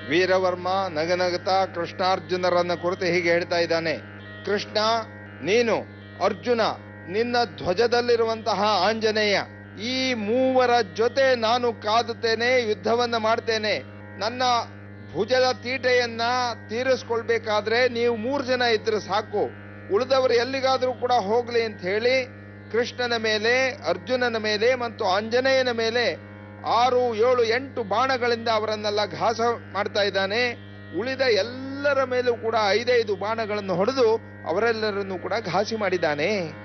ವೀರವರ್ಮ ನಗನಗತಾ ಕೃಷ್ಣಾರ್ಜುನರನ್ನ ಕುರಿತು ಹೀಗೆ ಹೇಳ್ತಾ ಇದ್ದಾನೆ ಕೃಷ್ಣ ನೀನು ಅರ್ಜುನ ನಿನ್ನ ಧ್ವಜದಲ್ಲಿರುವಂತಹ ಆಂಜನೇಯ ಈ ಮೂವರ ಜೊತೆ ನಾನು ಕಾದುತ್ತೇನೆ ಯುದ್ಧವನ್ನ ಮಾಡ್ತೇನೆ ನನ್ನ ಭುಜದ ತೀಟೆಯನ್ನ ತೀರಿಸ್ಕೊಳ್ಬೇಕಾದ್ರೆ ನೀವು ಮೂರು ಜನ ಇದ್ರೆ ಸಾಕು ಉಳಿದವರು ಎಲ್ಲಿಗಾದ್ರೂ ಕೂಡ ಹೋಗ್ಲಿ ಅಂತ ಹೇಳಿ ಕೃಷ್ಣನ ಮೇಲೆ ಅರ್ಜುನನ ಮೇಲೆ ಮತ್ತು ಆಂಜನೇಯನ ಮೇಲೆ ಆರು ಏಳು ಎಂಟು ಬಾಣಗಳಿಂದ ಅವರನ್ನೆಲ್ಲ ಘಾಸ ಮಾಡ್ತಾ ಇದ್ದಾನೆ ಉಳಿದ ಎಲ್ಲರ ಮೇಲೂ ಕೂಡ ಐದೈದು ಬಾಣಗಳನ್ನು ಹೊಡೆದು ಅವರೆಲ್ಲರನ್ನು ಕೂಡ ಘಾಸಿ ಮಾಡಿದ್ದಾನೆ